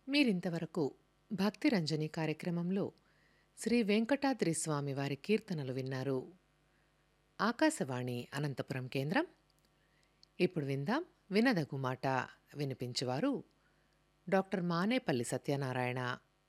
మీరింతవరకు భక్తి రంజని కార్యక్రమంలో శ్రీ వెంకటాద్రి స్వామి వారి కీర్తనలు విన్నారు ఆకాశవాణి అనంతపురం కేంద్రం ఇప్పుడు విందాం వినదగు మాట వినిపించువారు డాక్టర్ మానేపల్లి సత్యనారాయణ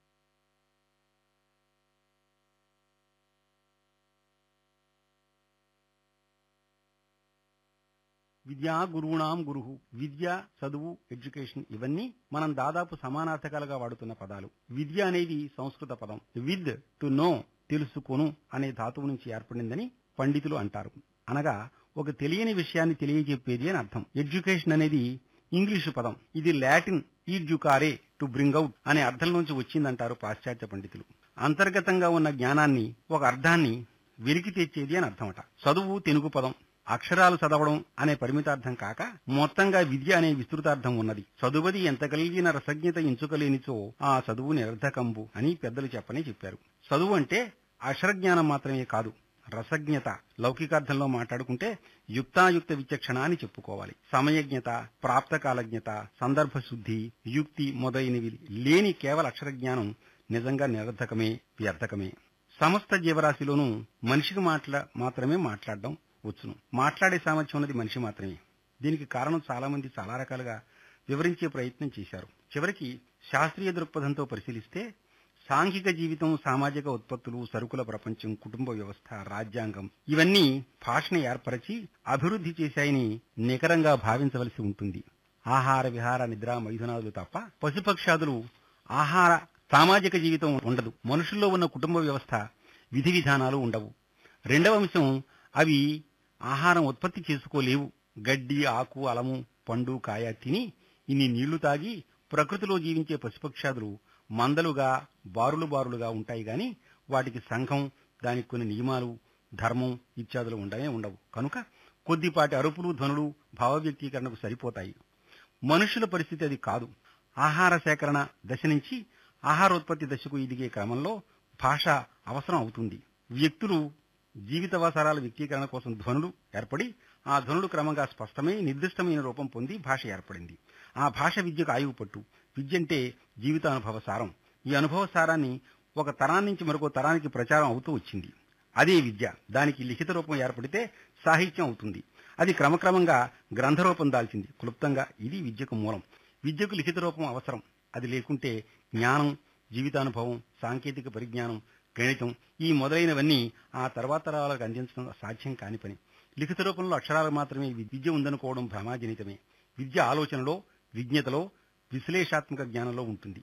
విద్యా గురువుణాం గురు విద్య చదువు ఎడ్యుకేషన్ ఇవన్నీ మనం దాదాపు సమానార్థకాలుగా వాడుతున్న పదాలు విద్య అనేది సంస్కృత పదం విద్ టు నో తెలుసుకొను అనే ధాతువు నుంచి ఏర్పడిందని పండితులు అంటారు అనగా ఒక తెలియని విషయాన్ని తెలియజెప్పేది అని అర్థం ఎడ్యుకేషన్ అనేది ఇంగ్లీషు పదం ఇది Latin educare to bring out అనే అర్థం నుంచి వచ్చిందంటారు పాశ్చాత్య పండితులు అంతర్గతంగా ఉన్న జ్ఞానాన్ని ఒక అర్థాన్ని వెలికి తెచ్చేది అని అర్థమట చదువు తెలుగు పదం అక్షరాలు చదవడం అనే పరిమితార్థం కాక మొత్తంగా విద్య అనే విస్తృతార్థం ఉన్నది చదువది ఎంత కలిగిన రసజ్ఞత ఎంచుకలేనిచో ఆ చదువు నిరర్ధకంబు అని పెద్దలు చెప్పని చెప్పారు చదువు అంటే అక్షరజ్ఞానం మాత్రమే కాదు రసజ్ఞత లౌకికార్థంలో మాట్లాడుకుంటే యుక్తాయుక్త విచక్షణ అని చెప్పుకోవాలి సమయజ్ఞత ప్రాప్తకాలజ్ఞత సందర్భ శుద్ధి యుక్తి మొదలైనవి లేని కేవల అక్షరజ్ఞానం నిజంగా నిరర్ధకమే వ్యర్థకమే సమస్త జీవరాశిలోనూ మనిషికి మాట్లా మాత్రమే మాట్లాడడం వచ్చును మాట్లాడే సామర్థ్యం ఉన్నది మనిషి మాత్రమే దీనికి కారణం చాలా మంది చాలా రకాలుగా వివరించే ప్రయత్నం చేశారు చివరికి శాస్త్రీయ దృక్పథంతో పరిశీలిస్తే సాంఘిక జీవితం సామాజిక ఉత్పత్తులు సరుకుల ప్రపంచం కుటుంబ వ్యవస్థ రాజ్యాంగం ఇవన్నీ భాషను ఏర్పరిచి అభివృద్ధి చేశాయని నికరంగా భావించవలసి ఉంటుంది ఆహార విహార నిద్ర మైథునాదులు తప్ప పశుపక్షాదులు ఆహార సామాజిక జీవితం ఉండదు మనుషుల్లో ఉన్న కుటుంబ వ్యవస్థ విధి విధానాలు ఉండవు రెండవ అంశం అవి ఆహారం ఉత్పత్తి చేసుకోలేవు గడ్డి ఆకు అలము పండు కాయ తిని ఇన్ని నీళ్లు తాగి ప్రకృతిలో జీవించే పశుపక్షాదులు మందలుగా బారులు బారులుగా ఉంటాయి గాని వాటికి సంఘం దానికి కొన్ని నియమాలు ధర్మం ఇత్యాదులు ఉండనే ఉండవు కనుక కొద్దిపాటి అరుపులు ధ్వనులు భావవ్యక్తీకరణకు సరిపోతాయి మనుషుల పరిస్థితి అది కాదు ఆహార సేకరణ దశ నుంచి ఆహారోత్పత్తి దశకు ఎదిగే క్రమంలో భాష అవసరం అవుతుంది వ్యక్తులు జీవితవసరాల వ్యక్తీకరణ కోసం ధ్వనులు ఏర్పడి ఆ ధ్వనులు క్రమంగా స్పష్టమై నిర్దిష్టమైన రూపం పొంది భాష ఏర్పడింది ఆ భాష విద్యకు ఆయువు పట్టు విద్య అంటే జీవితానుభవ సారం ఈ అనుభవ సారాన్ని ఒక తరాన్ని నుంచి మరొక తరానికి ప్రచారం అవుతూ వచ్చింది అదే విద్య దానికి లిఖిత రూపం ఏర్పడితే సాహిత్యం అవుతుంది అది క్రమక్రమంగా గ్రంథరూపం దాల్చింది క్లుప్తంగా ఇది విద్యకు మూలం విద్యకు లిఖిత రూపం అవసరం అది లేకుంటే జ్ఞానం జీవితానుభవం సాంకేతిక పరిజ్ఞానం గణితం ఈ మొదలైనవన్నీ ఆ తర్వాత తరాలకు అందించడం సాధ్యం కాని పని లిఖిత రూపంలో అక్షరాలు మాత్రమే విద్య ఉందనుకోవడం భ్రమాజనితమే విద్య ఆలోచనలో విజ్ఞతలో విశ్లేషాత్మక జ్ఞానంలో ఉంటుంది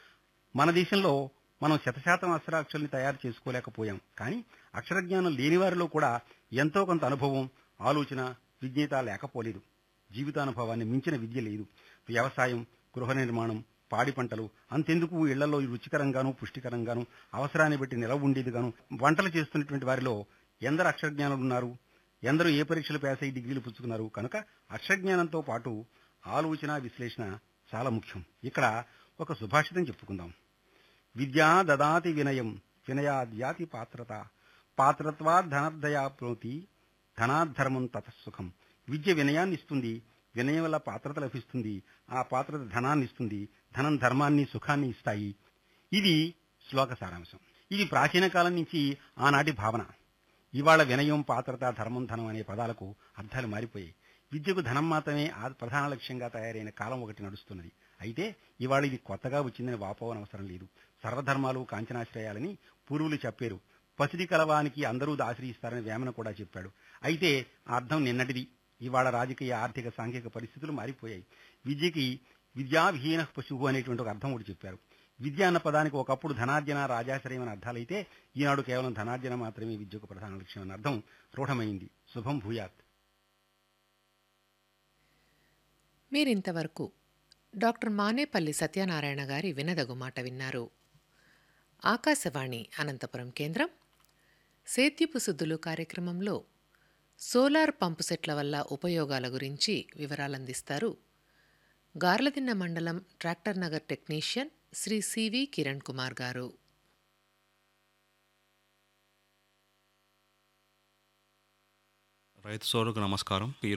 మన దేశంలో మనం శతశాతం అక్షరాక్షల్ని తయారు చేసుకోలేకపోయాం కానీ అక్షరజ్ఞానం లేని వారిలో కూడా ఎంతో కొంత అనుభవం ఆలోచన విజ్ఞత లేకపోలేదు జీవితానుభవాన్ని మించిన విద్య లేదు వ్యవసాయం గృహ నిర్మాణం పాడి పంటలు అంతెందుకు ఇళ్లలో రుచికరంగాను పుష్టికరంగాను అవసరాన్ని బట్టి నిలవ ఉండేదిగాను వంటలు చేస్తున్నటువంటి వారిలో ఎందరు అక్షరజ్ఞానులు ఉన్నారు ఎందరూ ఏ పరీక్షలు పాస్ అయ్యి డిగ్రీలు పుచ్చుకున్నారు కనుక అక్షరజ్ఞానంతో పాటు ఆలోచన విశ్లేషణ చాలా ముఖ్యం ఇక్కడ ఒక సుభాషితం చెప్పుకుందాం విద్యా దదాతి వినయం వినయాద్యాతి పాత్రత పాత్రత్వా ధనర్దయా ప్రోతి ధనాధర్మం తతసుఖం విద్య వినయాన్ని ఇస్తుంది వినయం వల్ల పాత్రత లభిస్తుంది ఆ పాత్రత ధనాన్ని ఇస్తుంది ధనం ధర్మాన్ని సుఖాన్ని ఇస్తాయి ఇది శ్లోక సారాంశం ఇది ప్రాచీన కాలం నుంచి ఆనాటి భావన ఇవాళ వినయం పాత్రత ధర్మం ధనం అనే పదాలకు అర్థాలు మారిపోయాయి విద్యకు ధనం మాత్రమే ఆ ప్రధాన లక్ష్యంగా తయారైన కాలం ఒకటి నడుస్తున్నది అయితే ఇవాళ ఇది కొత్తగా వచ్చిందని వాపోవనవసరం లేదు సర్వధర్మాలు కాంచనాశ్రయాలని పూర్వులు చెప్పారు పసిడి కలవానికి అందరూ ఆశ్రయిస్తారని వేమన కూడా చెప్పాడు అయితే ఆ అర్థం నిన్నటిది ఇవాళ రాజకీయ ఆర్థిక సాంఘిక పరిస్థితులు మారిపోయాయి విద్యకి విద్యావిహీన పశువు అనేటువంటి ఒక అర్థం ఒకటి చెప్పారు విద్య అన్న పదానికి ఒకప్పుడు ధనార్జన రాజాశ్రయం అనే అర్థాలైతే ఈనాడు కేవలం ధనార్జన మాత్రమే విద్యకు ప్రధాన లక్ష్యం అన్న అర్థం రూఢమైంది శుభం భూయాత్ మీరింతవరకు డాక్టర్ మానేపల్లి సత్యనారాయణ గారి వినదగు మాట విన్నారు ఆకాశవాణి అనంతపురం కేంద్రం సేద్యపు సుద్దులు కార్యక్రమంలో సోలార్ పంపు సెట్ల వల్ల ఉపయోగాల గురించి వివరాలందిస్తారు గార్లదిన్న మండలం ట్రాక్టర్ నగర్ టెక్నీషియన్ శ్రీ సివి కిరణ్ కుమార్ గారు రైతు సోదరులకు నమస్కారం ఈ